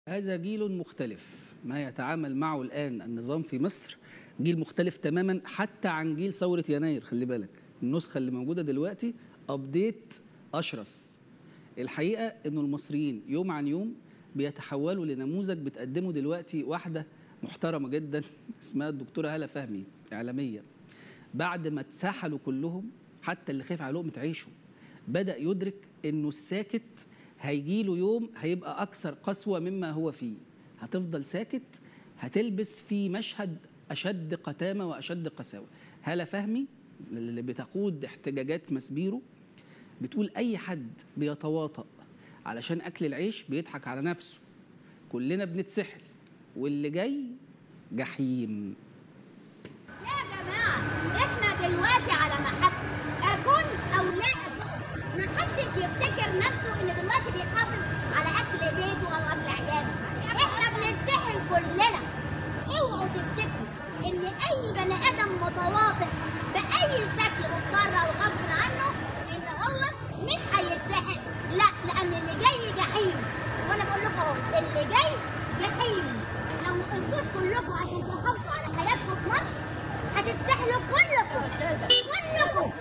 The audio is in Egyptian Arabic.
هذا جيل مختلف ما يتعامل معه الآن النظام في مصر جيل مختلف تماما حتى عن جيل ثورة يناير خلي بالك النسخة اللي موجودة دلوقتي أبديت أشرس الحقيقة إنه المصريين يوم عن يوم بيتحولوا لنموذج بتقدمه دلوقتي واحدة محترمة جدا اسمها الدكتورة هالة فهمي إعلامية بعد ما اتسحلوا كلهم حتى اللي خايف على لقمة عيشه بدأ يدرك إنه الساكت هيجي له يوم هيبقى أكثر قسوة مما هو فيه هتفضل ساكت هتلبس في مشهد أشد قتامة وأشد قساوة هالة فهمي اللي بتقود احتجاجات مسبيرو بتقول أي حد بيتواطأ علشان أكل العيش بيضحك على نفسه كلنا بنتسحل واللي جاي جحيم يا جماعة احنا دلوقتي على محك أكون أو لا أكون محدش يفتكر نفسه إن دلوقتي بيحافظ على أكل بيته أو أكل عياله احنا بنتسحل كلنا اوعوا تفتكروا إن أي بني آدم متواطئ بأي شكل مضطر أو غصب عنه إن هو مش هيتسحل لا لأن اللي جاي جحيم وأنا بقول لكم أهو اللي جاي جحيم